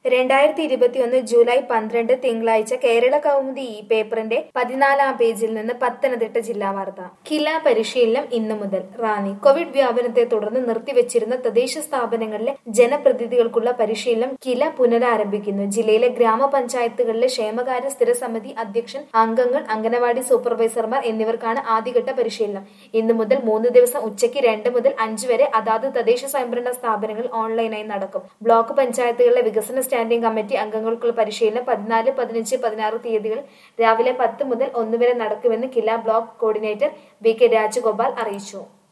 രണ്ടായിരത്തി ഇരുപത്തിയൊന്ന് ജൂലൈ പന്ത്രണ്ട് തിങ്കളാഴ്ച കേരള കൗമുദി ഈ പേപ്പറിന്റെ പതിനാലാം പേജിൽ നിന്ന് പത്തനംതിട്ട ജില്ലാ വാർത്ത കില പരിശീലനം ഇന്നു മുതൽ റാന്നി കോവിഡ് വ്യാപനത്തെ തുടർന്ന് നിർത്തിവെച്ചിരുന്ന തദ്ദേശ സ്ഥാപനങ്ങളിലെ ജനപ്രതിനിധികൾക്കുള്ള പരിശീലനം കില പുനരാരംഭിക്കുന്നു ജില്ലയിലെ ഗ്രാമപഞ്ചായത്തുകളിലെ ക്ഷേമകാര്യ സ്ഥിരസമിതി അധ്യക്ഷൻ അംഗങ്ങൾ അംഗനവാടി സൂപ്പർവൈസർമാർ എന്നിവർക്കാണ് ആദ്യഘട്ട പരിശീലനം ഇന്നു മുതൽ മൂന്ന് ദിവസം ഉച്ചയ്ക്ക് രണ്ട് മുതൽ അഞ്ച് വരെ അതാത് തദ്ദേശ സ്വയംഭരണ സ്ഥാപനങ്ങൾ ഓൺലൈനായി നടക്കും ബ്ലോക്ക് പഞ്ചായത്തുകളിലെ വികസന സ്റ്റാൻഡിംഗ് കമ്മിറ്റി അംഗങ്ങൾക്കുള്ള പരിശീലനം പതിനാല് പതിനഞ്ച് പതിനാറ് തീയതികളിൽ രാവിലെ പത്ത് മുതൽ ഒന്ന് വരെ നടക്കുമെന്ന് KILA block coordinator V K Rajagopal അറിയിച്ചു